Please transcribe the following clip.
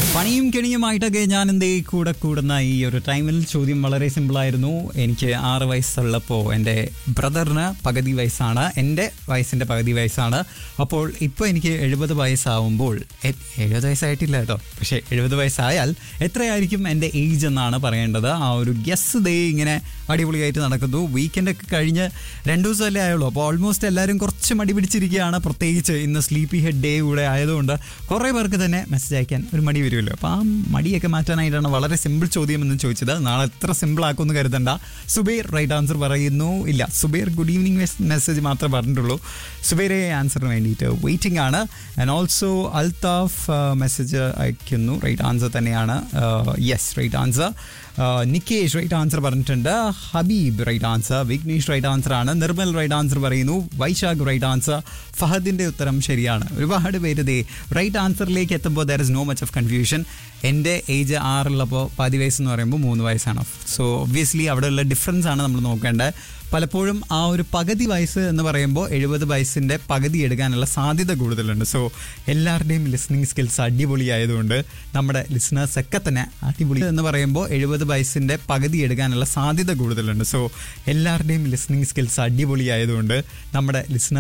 പണിയും കെണിയുമായിട്ടൊക്കെ ഞാൻ എന്തേ കൂടെ കൂടുന്ന ഈ ഒരു ടൈമിൽ ചോദ്യം വളരെ സിമ്പിളായിരുന്നു എനിക്ക് ആറ് വയസ്സുള്ളപ്പോൾ എൻ്റെ ബ്രദറിന് പകുതി വയസ്സാണ് എൻ്റെ വയസ്സിൻ്റെ പകുതി വയസ്സാണ് അപ്പോൾ ഇപ്പോൾ എനിക്ക് എഴുപത് വയസ്സാവുമ്പോൾ എ- എഴുപത് വയസ്സായിട്ടില്ല കേട്ടോ പക്ഷേ എഴുപത് വയസ്സായാൽ എത്രയായിരിക്കും എൻ്റെ ഏജ് എന്നാണ് പറയേണ്ടത് ആ ഒരു ഗസ് ദേ ഇങ്ങനെ അടിപൊളിയായിട്ട് നടക്കുന്നു വീക്കെൻഡൊക്കെ കഴിഞ്ഞ് രണ്ട് ദിവസമല്ലേ ആയുള്ളൂ അപ്പോൾ ഓൾമോസ്റ്റ് എല്ലാവരും കുറച്ച് മടി പിടിച്ചിരിക്കുകയാണ് പ്രത്യേകിച്ച് ഇന്ന് സ്ലീപ്പി ഹെഡ് ഡേ കൂടെ ആയതുകൊണ്ട് കുറേ പേർക്ക് തന്നെ മെസ്സേജ് അയക്കാൻ ഒരു മടി വരുമല്ലോ അപ്പോൾ ആ മടിയൊക്കെ മാറ്റാനായിട്ടാണ് വളരെ സിമ്പിൾ ചോദ്യം എന്ന് ചോദിച്ചത് നാളെ എത്ര സിമ്പിൾ ആക്കുമെന്ന് കരുതണ്ട സുബൈർ റൈറ്റ് ആൻസർ പറയുന്നു ഇല്ല സുബൈർ ഗുഡ് ഈവനിങ് മെസ്സേജ് മാത്രമേ പറഞ്ഞിട്ടുള്ളൂ സുബൈറെ ആൻസറിന് വേണ്ടിയിട്ട് വെയിറ്റിംഗ് ആണ് ആൻഡ് ഓൾസോ അൽത്താഫ് മെസ്സേജ് അയക്കുന്നു റൈറ്റ് ആൻസർ തന്നെയാണ് yes right answer Nikesh right answer പറഞ്ഞിട്ടുണ്ട് Habeeb right answer Vignesh right answer ആണ് നിർമ്മൽ റൈറ്റ് ആൻസർ പറയുന്നു വൈശാഖ് റൈറ്റ് ആൻസർ ഫഹദിന്റെ ഉത്തരം ശരിയാണ് ഒരുപാട് പേര് ദേ റൈറ്റ് ആൻസറിലേക്ക് എത്തുമ്പോൾ there is no much of confusion എൻ്റെ ഏജ് ആറുള്ളപ്പോൾ പതി വയസ്സ് എന്ന് പറയുമ്പോൾ മൂന്ന് വയസ്സാണ് സോ ഒബ്വിയസ്ലി അവിടെയുള്ള ഡിഫറൻസ് ആണ് നമ്മൾ നോക്കേണ്ടത് പലപ്പോഴും ആ ഒരു പകുതി വയസ്സ് എന്ന് പറയുമ്പോൾ എഴുപത് വയസ്സിൻ്റെ പകുതി എടുക്കാനുള്ള സാധ്യത കൂടുതലുണ്ട് സോ എല്ലാവരുടെയും ലിസണിങ് സ്കിൽസ് അടിപൊളിയായതുകൊണ്ട് നമ്മുടെ ലിസണേഴ്സ് ഒക്കെ തന്നെ അടിപൊളി എന്ന് പറയുമ്പോൾ എഴുപത് വയസ്സിൻ്റെ പകുതി എടുക്കാനുള്ള സാധ്യത കൂടുതലുണ്ട് സോ എല്ലാവരുടെയും ലിസണിങ് സ്കിൽസ് അടിപൊളിയായതുകൊണ്ട് നമ്മുടെ ലിസണേഴ്സ്